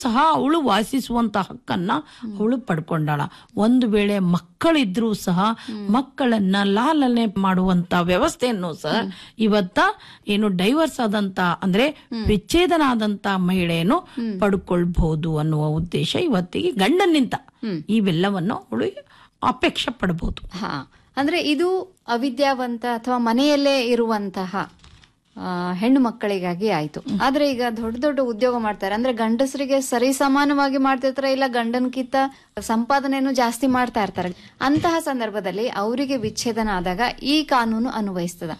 ಸಹ ಅವಳು ವಾಸಿಸುವಂತ ಹಕ್ಕನ್ನ ಅವಳು ಪಡ್ಕೊಂಡಾಳ ಒಂದು ವೇಳೆ ಮಕ್ಕಳಿದ್ರೂ ಸಹ ಮಕ್ಕಳನ್ನ ಲಾಲನೆ ಮಾಡುವಂತ ವ್ಯವಸ್ಥೆಯನ್ನು ಸಹ ಇವತ್ತ ಏನು ಡೈವರ್ಸ್ ಆದಂತ ಅಂದ್ರೆ ವಿಚ್ಛೇದನ ಆದಂತ ಮಹಿಳೆಯನ್ನು ಪಡ್ಕೊಳ್ಬಹುದು ಅನ್ನುವ ಉದ್ದೇಶ ಇವತ್ತಿಗೆ ಗಂಡನಿಂದ ಇವೆಲ್ಲವನ್ನು ಅವಳು ಅಪೇಕ್ಷೆ ಪಡಬಹುದು ಹಾ ಅಂದ್ರೆ ಇದು ಅವಿದ್ಯಾವಂತ ಅಥವಾ ಮನೆಯಲ್ಲೇ ಇರುವಂತಹ ಆ, ಹೆಣ್ಣು ಮಕ್ಕಳಿಗಾಗಿ ಆಯ್ತು ಆದ್ರೆ ಈಗ ದೊಡ್ಡ ದೊಡ್ಡ ಉದ್ಯೋಗ ಮಾಡ್ತಾರೆ ಅಂದ್ರೆ ಗಂಡಸರಿಗೆ ಸರಿ ಸಮಾನವಾಗಿ ಮಾಡ್ತಿರ್ತಾರೆ ಇಲ್ಲ ಗಂಡನ್ಕಿಂತ ಸಂಪಾದನೆಯನ್ನು ಜಾಸ್ತಿ ಮಾಡ್ತಾ ಇರ್ತಾರೆ ಅಂತಹ ಸಂದರ್ಭದಲ್ಲಿ ಅವರಿಗೆ ವಿಚ್ಛೇದನ ಆದಾಗ ಈ ಕಾನೂನು ಅನ್ವಯಿಸ್ತದ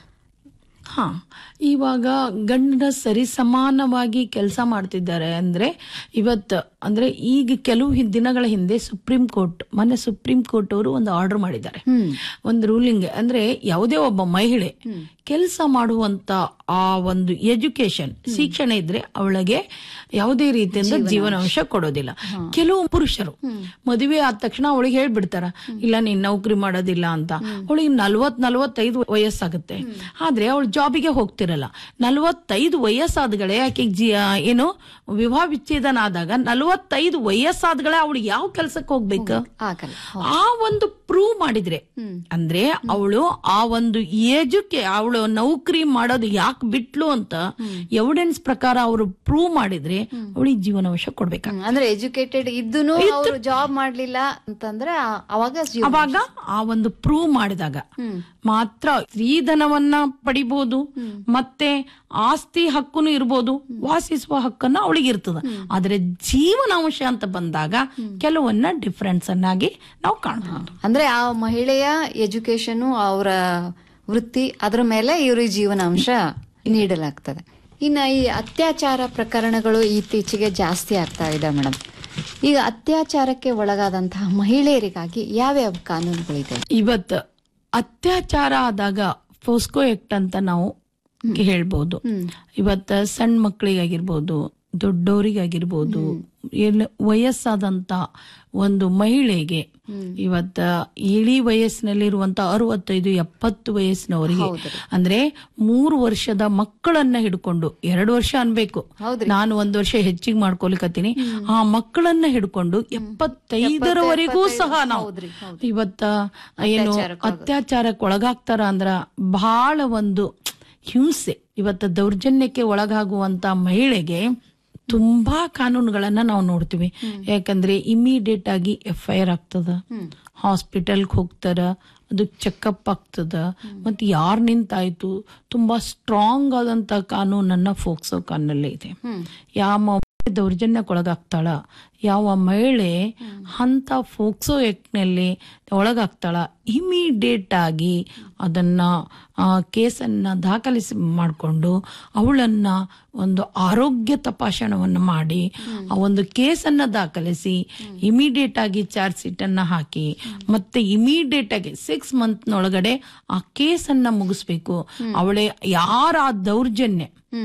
ಹಾ ಇವಾಗ ಗಂಡ ಸರಿ ಸಮಾನವಾಗಿ ಕೆಲಸ ಮಾಡ್ತಿದ್ದಾರೆ ಅಂದ್ರೆ ಇವತ್ತು ಅಂದ್ರೆ ಈಗ ಕೆಲವು ಹಿನ್- ದಿನಗಳ ಹಿಂದೆ ಸುಪ್ರೀಂ ಕೋರ್ಟ್ ಮೊನ್ನೆ ಸುಪ್ರೀಂ ಕೋರ್ಟ್ ಅವರು ಒಂದು ಆರ್ಡರ್ ಮಾಡಿದ್ದಾರೆ ಒಂದು ರೂಲಿಂಗ್ ಅಂದ್ರೆ ಯಾವುದೇ ಒಬ್ಬ ಮಹಿಳೆ ಕೆಲಸ ಮಾಡುವಂತ ಆ ಒಂದು ಎಜುಕೇಶನ್ ಶಿಕ್ಷಣ ಇದ್ರೆ ಅವಳಿಗೆ ಯಾವುದೇ ರೀತಿಯಿಂದ ಜೀವನಾಂಶ ಕೊಡೋದಿಲ್ಲ ಕೆಲವು ಪುರುಷರು ಮದುವೆ ಆದ ತಕ್ಷಣ ಅವಳಿಗೆ ಹೇಳ್ಬಿಡ್ತಾರ ಇಲ್ಲ ನೀನ್ ನೌಕರಿ ಮಾಡೋದಿಲ್ಲ ಅಂತ ಅವಳಿಗೆ ನಲ್ವತ್ ನಲ್ವತ್ತೈದು ವಯಸ್ಸಾಗುತ್ತೆ ಆದ್ರೆ ಅವಳು ಜಾಬಿಗೆ ಹೋಗ್ತಿರಲ್ಲ ನಲ್ವತ್ತೈದು ವಯಸ್ಸಾದಗಳೇ ಆಕೆ ಜಿ ಏನು ವಿವಾಹ ವಿಚ್ಛೇದನ ಆದಾಗ ನಲ್ವತ್ತೈದು ವಯಸ್ಸಾದಗಳೇ ಅವಳು ಯಾವ ಕೆಲ್ಸಕ್ಕೆ ಹೋಗ್ಬೇಕು ಆಗಲ್ಲ ಆ ಒಂದು ಪ್ರೂವ್ ಮಾಡಿದ್ರೆ ಅಂದ್ರೆ ಅವಳು ಆ ಒಂದು ಏಜುಕೆ ಅವಳು ನೌಕರಿ ಮಾಡೋದು ಯಾಕೆ ಬಿಟ್ಲು ಅಂತ ಎವಿಡೆನ್ಸ್ ಪ್ರಕಾರ ಅವರು ಪ್ರೂವ್ ಮಾಡಿದ್ರೆ ಅವಳಿಗೆ ಜೀವನಾಂಶ ಕೊಡ್ಬೇಕು ಹ್ಮ್, ಅಂದ್ರೆ ಎಜುಕೇಟೆಡ್ ಇದ್ದೂನು ಅವರು ಜಾಬ್ ಮಾಡ್ಲಿಲ್ಲ ಅಂತಂದ್ರೆ ಆ- ಅವಾಗ ಜೀವ- ಅವಾಗ ಆ ಒಂದು ಪ್ರೂವ್ ಮಾಡಿದಾಗ ಮಾತ್ರ ಸ್ತ್ರೀಧನವನ್ನ ಪಡಿಬಹುದು ಮತ್ತೆ ಆಸ್ತಿ ಹಕ್ಕುನು ಇರ್ಬೋದು ವಾಸಿಸುವ ಹಕ್ಕನ್ನ ಅವಳಿಗೆ ಇರ್ತದ ಆದ್ರೆ ಜೀವನಾಂಶ ಅಂತ ಬಂದಾಗ ಕೆಲವನ್ನ ಡಿಫರೆನ್ಸ್ ಅನ್ನಾಗಿ ನಾವು ಕಾಣಬಹುದು ಅಂದ್ರೆ ಆ ಮಹಿಳೆಯ ಎಜುಕೇಶನ್ ಅವರ ವೃತ್ತಿ ಅದ್ರ ಮೇಲೆ ಇವರಿಗೆ ಜೀವನಾಂಶ ನೀಡಲಾಗ್ತದೆ ಇನ್ನ ಈ ಅತ್ಯಾಚಾರ ಪ್ರಕರಣಗಳು ಇತ್ತೀಚೆಗೆ ಜಾಸ್ತಿ ಆಗ್ತಾ ಇದೆ ಮೇಡಮ್ ಈಗ ಅತ್ಯಾಚಾರಕ್ಕೆ ಒಳಗಾದಂತಹ ಮಹಿಳೆಯರಿಗಾಗಿ ಯಾವ್ಯಾವ ಕಾನೂನುಗಳಿದೆ ಇವತ್ತು ಅತ್ಯಾಚಾರ ಆದಾಗ ಫೋಸ್ಕೋ ಆಕ್ಟ್ ಅಂತ ನಾವು ಹೇಳ್ಬೋದು ಇವತ್ತ ಸಣ್ಣ ಮಕ್ಕಳಿಗಾಗಿರ್ಬೋದು ದೊಡ್ಡವರಿಗಾಗಿರ್ಬೋದು ಎಲ್ಲ ವಯಸ್ಸಾದಂತ ಒಂದು ಮಹಿಳೆಗೆ ಇವತ್ತ ಇಳಿ ವಯಸ್ಸಿನಲ್ಲಿರುವಂತ ಅರವತ್ತೈದು ಎಪ್ಪತ್ತು ವಯಸ್ಸಿನವರಿಗೆ ಅಂದ್ರೆ ಮೂರು ವರ್ಷದ ಮಕ್ಕಳನ್ನ ಹಿಡ್ಕೊಂಡು ಎರಡು ವರ್ಷ ಅನ್ಬೇಕು ನಾನು ಒಂದ್ ವರ್ಷ ಹೆಚ್ಚಿಗೆ ಮಾಡ್ಕೊಲಿಕತ್ತೀನಿ ಆ ಮಕ್ಕಳನ್ನ ಹಿಡ್ಕೊಂಡು ಎಪ್ಪತ್ತೈದರವರೆಗೂ ಸಹ ನಾವು ಇವತ್ತ ಏನು ಅತ್ಯಾಚಾರಕ್ಕೆ ಒಳಗಾಗ್ತಾರ ಅಂದ್ರ ಬಹಳ ಒಂದು ಹಿಂಸೆ ಇವತ್ತ ದೌರ್ಜನ್ಯಕ್ಕೆ ಒಳಗಾಗುವಂತ ಮಹಿಳೆಗೆ ತುಂಬಾ ಕಾನೂನುಗಳನ್ನ ನಾವು ನೋಡ್ತೀವಿ ಯಾಕಂದ್ರೆ ಇಮಿಡಿಯೇಟ್ ಆಗಿ ಎಫ್ ಐ ಆರ್ ಆಗ್ತದ ಹಾಸ್ಪಿಟಲ್ಗೆ ಹೋಗ್ತಾರ ಅದು ಚೆಕಪ್ ಆಗ್ತದ ಮತ್ತೆ ಯಾರ್ ನಿಂತಾಯ್ತು ತುಂಬಾ ಸ್ಟ್ರಾಂಗ್ ಆದಂತ ಕಾನೂನನ್ನ ಫೋಕ್ಸೋ ಕಾನೂನಲ್ಲೇ ಇದೆ ಯಾವ ಮಹಿಳೆ ದೌರ್ಜನ್ಯಕ್ಕೊಳಗಾಗ್ತಾಳ ಯಾವ ಮಹಿಳೆ ಅಂತ ಫೋಕ್ಸೋ ನಲ್ಲಿ ಒಳಗಾಗ್ತಾಳ ಇಮಿಡಿಯೇಟ್ ಆಗಿ ಅದನ್ನ ಆ, ಕೇಸನ್ನ ದಾಖಲಿಸಿ ಮಾಡಿಕೊಂಡು ಅವಳನ್ನ ಒಂದು ಆರೋಗ್ಯ ತಪಾಸಣವನ್ನು ಮಾಡಿ ಆ ಒಂದು ಕೇಸನ್ನ ದಾಖಲಿಸಿ ಇಮಿಡಿಯೇಟ್ ಆಗಿ ಚಾರ್ಜ್ ಶೀಟ್ ಅನ್ನ ಹಾಕಿ ಮತ್ತೆ ಇಮಿಡಿಯೇಟ್ ಆಗಿ ಸಿಕ್ಸ್ ಮಂತ್ನೊಳಗಡೆ ಆ ಕೇಸನ್ನ ಮುಗಿಸ್ಬೇಕು ಅವಳೆ ಯಾರ ಆ ದೌರ್ಜನ್ಯ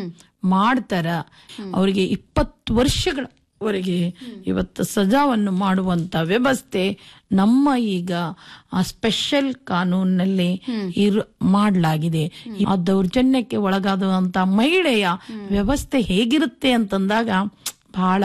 ಮಾಡ್ತಾರ ಅವರಿಗೆ ಇಪ್ಪತ್ತು ವರ್ಷಗಳವರೆಗೆ ಇವತ್ತು ಸಜಾವನ್ನು ಮಾಡುವಂತ ವ್ಯವಸ್ಥೆ ನಮ್ಮ ಈಗ ಆ ಸ್ಪೆಷಲ್ ಕಾನೂನಿನಲ್ಲಿ ಇರು ಮಾಡಲಾಗಿದೆ ಆ ದೌರ್ಜನ್ಯಕ್ಕೆ ಒಳಗಾದಂತ ಮಹಿಳೆಯ ವ್ಯವಸ್ಥೆ ಹೇಗಿರುತ್ತೆ ಅಂತಂದಾಗ ಬಹಳ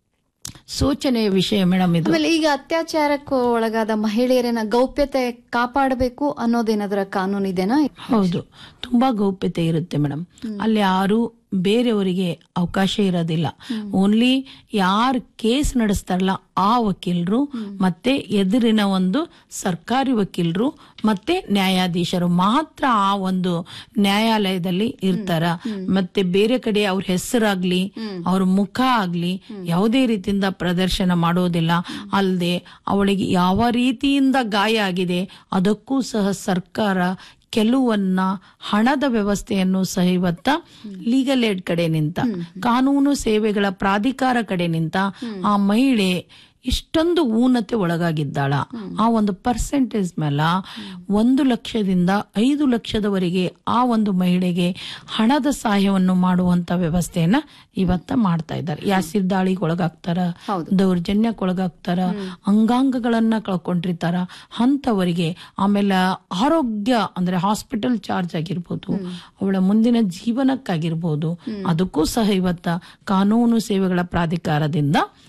ಸೂಚನೆಯ ವಿಷಯ ಮೇಡಮ್ ಇದು ಆಮೇಲೆ ಈಗ ಅತ್ಯಾಚಾರಕ್ಕೆ ಒಳಗಾದ ಮಹಿಳೆಯರನ್ನ ಗೌಪ್ಯತೆ ಕಾಪಾಡಬೇಕು ಅನ್ನೋದೇನಾದ್ರ ಕಾನೂನು ಇದೆನಾ ಹೌದು ತುಂಬಾ ಗೌಪ್ಯತೆ ಇರುತ್ತೆ ಮೇಡಮ್ ಅಲ್ಲಿ ಯಾರು ಬೇರೆಯವರಿಗೆ ಅವಕಾಶ ಇರೋದಿಲ್ಲ ಓನ್ಲಿ ಯಾರು ಕೇಸ್ ನಡೆಸ್ತಾರಲ್ಲ ಆ ವಕೀಲರು ಮತ್ತೆ ಎದುರಿನ ಒಂದು ಸರ್ಕಾರಿ ವಕೀಲರು ಮತ್ತೆ ನ್ಯಾಯಾಧೀಶರು ಮಾತ್ರ ಆ ಒಂದು ನ್ಯಾಯಾಲಯದಲ್ಲಿ ಇರ್ತಾರ ಮತ್ತೆ ಬೇರೆ ಕಡೆ ಅವ್ರ ಹೆಸರಾಗ್ಲಿ ಅವ್ರ ಮುಖ ಆಗ್ಲಿ ಯಾವುದೇ ರೀತಿಯಿಂದ ಪ್ರದರ್ಶನ ಮಾಡೋದಿಲ್ಲ ಅಲ್ಲದೆ ಅವಳಿಗೆ ಯಾವ ರೀತಿಯಿಂದ ಗಾಯ ಆಗಿದೆ ಅದಕ್ಕೂ ಸಹ ಸರ್ಕಾರ ಕೆಲವನ್ನ ಹಣದ ವ್ಯವಸ್ಥೆಯನ್ನು ಸಹ ಇವತ್ತ ಲೀಗಲ್ ಏಡ್ ಕಡೆ ನಿಂತ ಕಾನೂನು ಸೇವೆಗಳ ಪ್ರಾಧಿಕಾರ ಕಡೆ ನಿಂತ ಆ ಮಹಿಳೆ ಇಷ್ಟೊಂದು ಊನತೆ ಒಳಗಾಗಿದ್ದಾಳ ಆ ಒಂದು ಪರ್ಸೆಂಟೇಜ್ ಮೇಲೆ ಒಂದು ಲಕ್ಷದಿಂದ ಐದು ಲಕ್ಷದವರೆಗೆ ಆ ಒಂದು ಮಹಿಳೆಗೆ ಹಣದ ಸಹಾಯವನ್ನು ಮಾಡುವಂತ ವ್ಯವಸ್ಥೆಯನ್ನ ಇವತ್ತ ಮಾಡ್ತಾ ಇದ್ದಾರೆ ಯಾಸಿರ್ ದಾಳಿಗೆ ಒಳಗಾಗ್ತಾರ ದೌರ್ಜನ್ಯಕ್ಕೆ ಒಳಗಾಗ್ತಾರ ಅಂಗಾಂಗಗಳನ್ನ ಕಳ್ಕೊಂಡಿರ್ತಾರ ಅಂತವರಿಗೆ ಆಮೇಲೆ ಆರೋಗ್ಯ ಅಂದ್ರೆ ಹಾಸ್ಪಿಟಲ್ ಚಾರ್ಜ್ ಆಗಿರ್ಬೋದು ಅವಳ ಮುಂದಿನ ಜೀವನಕ್ಕಾಗಿರ್ಬೋದು ಅದಕ್ಕೂ ಸಹ ಇವತ್ತ ಕಾನೂನು ಸೇವೆಗಳ ಪ್ರಾಧಿಕಾರದಿಂದ